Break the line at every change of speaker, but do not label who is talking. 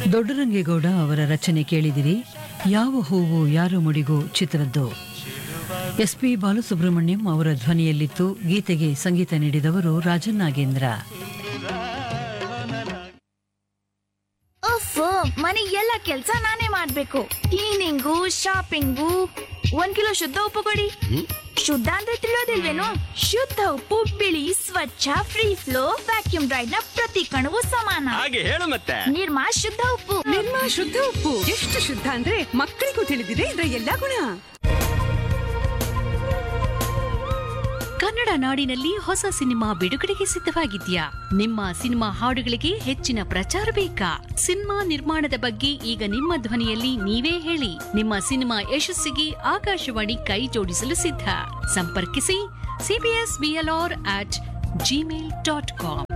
ದೊಡ್ಡರಂಗೇಗೌಡ ಅವರ ರಚನೆ ಕೇಳಿದಿರಿ ಯಾವ ಹೂವು ಯಾರು ಮುಡಿಗೋ ಚಿತ್ರದ್ದು ಎಸ್ ಪಿ ಬಾಲಸುಬ್ರಹ್ಮಣ್ಯಂ ಅವರ ಧ್ವನಿಯಲ್ಲಿತ್ತು ಗೀತೆಗೆ ಸಂಗೀತ ನೀಡಿದವರು ರಾಜನ್ ನಾಗೇಂದ್ರ
ಅಫ್ ಮನೆ ಎಲ್ಲ ಕೆಲ್ಸ ನಾನೇ ಮಾಡ್ಬೇಕು ಕ್ಲೀನಿಂಗು ಶಾಪಿಂಗು ಒಂದ್ ಕಿಲೋ ಶುದ್ಧ ಉಪ್ಪು ಕೊಡಿ ಶುದ್ಧ ಅಂದ್ರೆ ತಿಳಿಯೋದಿಲ್ವೇನು ಶುದ್ಧ ಉಪ್ಪು ಬಿಳಿ ಸ್ವಚ್ಛ ಫ್ರೀ ಫ್ಲೋ ವ್ಯಾಕ್ಯೂಮ್ ಡ್ರೈಡ್ ನ ಪ್ರತಿ ಕಣವು ಸಮಾನ
ಹಾಗೆ ಹೇಳು ಮತ್ತೆ
ನಿರ್ಮಾ ಶುದ್ಧ ಉಪ್ಪು
ನಿರ್ಮಾ ಶುದ್ಧ ಉಪ್ಪು ಎಷ್ಟು ಶುದ್ಧ ಅಂದ್ರೆ ಮಕ್ಕಳಿಗೂ ತಿಳಿದಿದೆ ಇದರ ಎಲ್ಲಾ ಗುಣ
ಕನ್ನಡ ನಾಡಿನಲ್ಲಿ ಹೊಸ ಸಿನಿಮಾ ಬಿಡುಗಡೆಗೆ ಸಿದ್ಧವಾಗಿದ್ಯಾ ನಿಮ್ಮ ಸಿನಿಮಾ ಹಾಡುಗಳಿಗೆ ಹೆಚ್ಚಿನ ಪ್ರಚಾರ ಬೇಕಾ ಸಿನಿಮಾ ನಿರ್ಮಾಣದ ಬಗ್ಗೆ ಈಗ ನಿಮ್ಮ ಧ್ವನಿಯಲ್ಲಿ ನೀವೇ ಹೇಳಿ ನಿಮ್ಮ ಸಿನಿಮಾ ಯಶಸ್ಸಿಗೆ ಆಕಾಶವಾಣಿ ಕೈ ಜೋಡಿಸಲು ಸಿದ್ಧ ಸಂಪರ್ಕಿಸಿ CBS BLR at Gmail dot com